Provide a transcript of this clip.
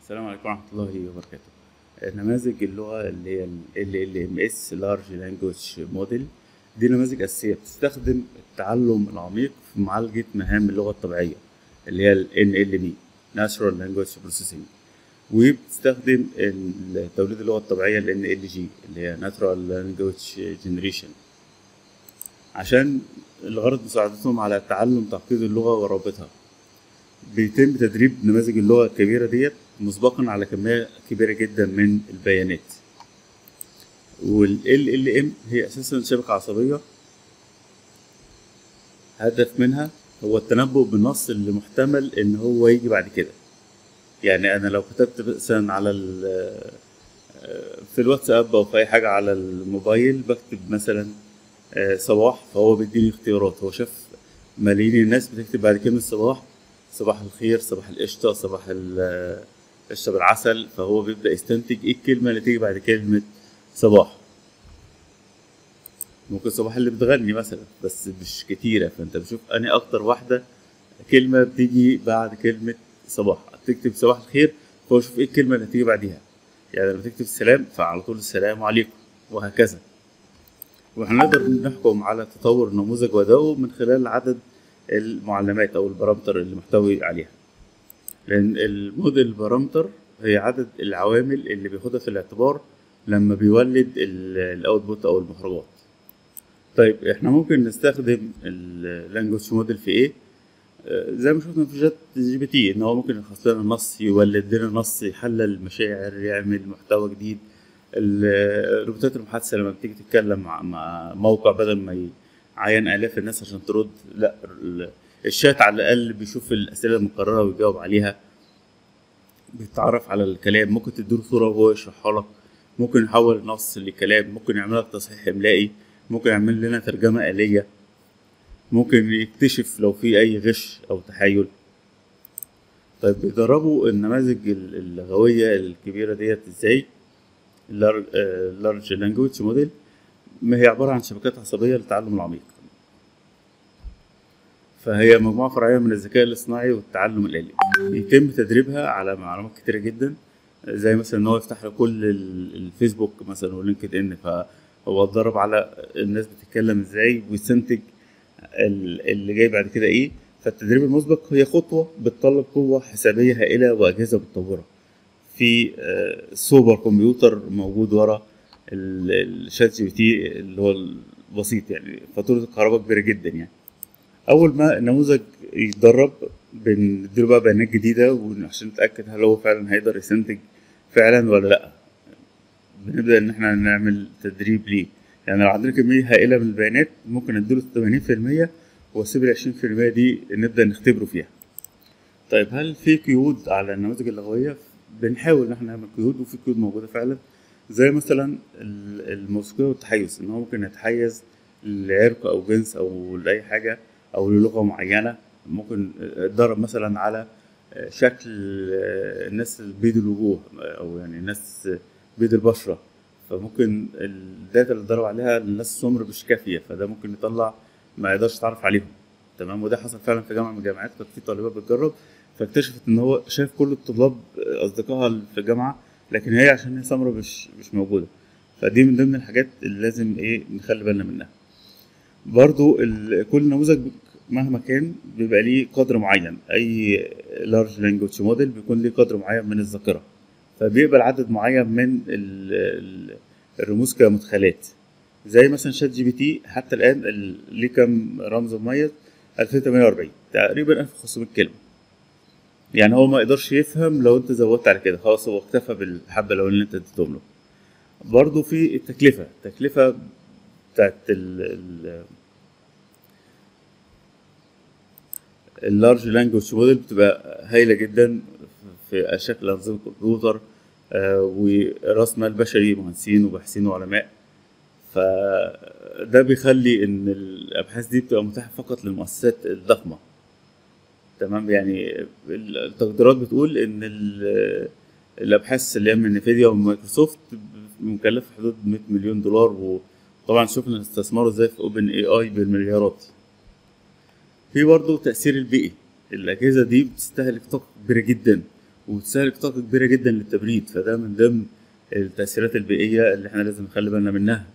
السلام عليكم ورحمة الله وبركاته نماذج اللغة اللي هي ال LLMS Large Language Model دي نماذج أساسية بتستخدم التعلم العميق في معالجة مهام اللغة الطبيعية اللي هي ال NLP Natural Language Processing وبتستخدم ال- توليد اللغة الطبيعية ال NLG اللي هي Natural Language Generation عشان الغرض مساعدتهم على تعلم تعقيد اللغة ورابطها بيتم تدريب نماذج اللغة الكبيرة ديت مسبقا على كمية كبيرة جدا من البيانات وال LLM هي أساسا شبكة عصبية هدف منها هو التنبؤ بالنص اللي محتمل إن هو يجي بعد كده يعني أنا لو كتبت مثلا على ال- في الواتساب أو في أي حاجة على الموبايل بكتب مثلا آه، صباح فهو بيديني اختيارات هو شاف ملايين الناس بتكتب بعد كلمة صباح صباح الخير صباح القشطة صباح ال- القشطة بالعسل فهو بيبدأ يستنتج ايه الكلمة اللي تيجي بعد كلمة صباح ممكن صباح اللي بتغني مثلا بس مش كتيرة فانت بتشوف اني اكتر واحدة كلمة بتيجي بعد كلمة صباح تكتب صباح الخير فهو يشوف ايه الكلمة اللي هتيجي بعديها يعني لما تكتب السلام فعلى طول السلام عليكم وهكذا وهنقدر نحكم على تطور النموذج وأدائه من خلال عدد المعلمات أو البارامتر اللي محتوي عليها لأن الموديل بارامتر هي عدد العوامل اللي بياخدها في الاعتبار لما بيولد الاوتبوت أو المخرجات طيب احنا ممكن نستخدم اللانجوج موديل في ايه آه، زي ما شفنا في جات جي بي تي ان هو ممكن يخصص لنا نص يولد لنا نص يحلل المشاعر يعمل محتوى جديد ال- الروبوتات المحادثه لما بتيجي تتكلم مع, مع موقع بدل ما يعين الاف الناس عشان ترد لا ال- الشات على الاقل بيشوف الاسئله المكرره ويجاوب عليها بيتعرف على الكلام ممكن تديله صوره وهو يشرحها لك ممكن يحول نص لكلام ممكن يعمل لك تصحيح املائي ممكن يعمل لنا ترجمه آلية ممكن يكتشف لو في اي غش او تحايل طيب بيدربوا النماذج ال- اللغويه الكبيره ديت ازاي اللارج لانجوج موديل ما هي عباره عن شبكات عصبيه للتعلم العميق فهي مجموعه فرعيه من الذكاء الاصطناعي والتعلم الآلي يتم تدريبها على معلومات كتيره جدا زي مثلا ان هو يفتح له كل ال- الفيسبوك مثلا ولينكد ان فهو اتدرب على الناس بتتكلم ازاي ويستنتج ال- اللي جاي بعد كده ايه فالتدريب المسبق هي خطوه بتطلب قوه حسابيه هائله واجهزه متطوره في آه، سوبر كمبيوتر موجود ورا ال- الشات جي بي تي اللي هو البسيط يعني فاتوره الكهرباء كبيره جدا يعني اول ما النموذج يتدرب بنديله بقى بيانات جديده عشان نتاكد هل هو فعلا هيقدر يستنتج فعلا ولا لا بنبدا ان احنا نعمل تدريب ليه يعني لو عندنا كميه هائله من البيانات ممكن نديله 80% واسيب ال 20% دي نبدا نختبره فيها طيب هل في قيود على النماذج اللغويه بنحاول ان احنا نعمل قيود وفي قيود موجوده فعلا زي مثلا ال- الموسيقى والتحيز ان هو ممكن يتحيز لعرق او جنس او لاي حاجه او للغه معينه ممكن اتدرب مثلا على شكل الناس بيض الوجوه او يعني الناس بيض البشره فممكن الداتا اللي اتدرب عليها الناس السمر مش كافيه فده ممكن يطلع ما يقدرش يتعرف عليهم تمام وده حصل فعلا في جامعه من الجامعات كانت في طالبه بتجرب فاكتشفت ان هو شاف كل الطلاب اصدقائها اللي في الجامعه لكن هي عشان هي سمرة مش مش موجوده فدي من ضمن الحاجات اللي لازم ايه نخلي بالنا منها برضو ال- كل نموذج مهما كان بيبقى ليه قدر معين اي لارج لانجوج موديل بيكون ليه قدر معين من الذاكره فبيقبل عدد معين من ال- ال- الرموز كمدخلات زي مثلا شات جي بي تي حتى الان ال- ليه كام رمز مميز 2048 تقريبا 1500 كلمه يعني هو ما يقدرش يفهم لو انت زودت على كده خلاص هو اكتفى بالحبه لو اللي انت اديتهم له برضه في التكلفه التكلفه بتاعت ال ال اللارج لانجوج موديل بتبقى هايله جدا في شكل انظمه كمبيوتر آه، وراس مال بشري مهندسين وباحثين وعلماء فده بيخلي ان الابحاث دي بتبقى متاحه فقط للمؤسسات الضخمه تمام يعني التقديرات بتقول ان ال- الابحاث اللي هي من نفيديا ومايكروسوفت مكلفه حدود 100 مليون دولار وطبعا شفنا استثماروا ازاي في اوبن اي اي بالمليارات في برضه تاثير البيئي الاجهزه دي بتستهلك طاقه كبيره جدا وتستهلك طاقة كبيرة جدا للتبريد فده من ضمن التأثيرات البيئية اللي احنا لازم نخلي بالنا منها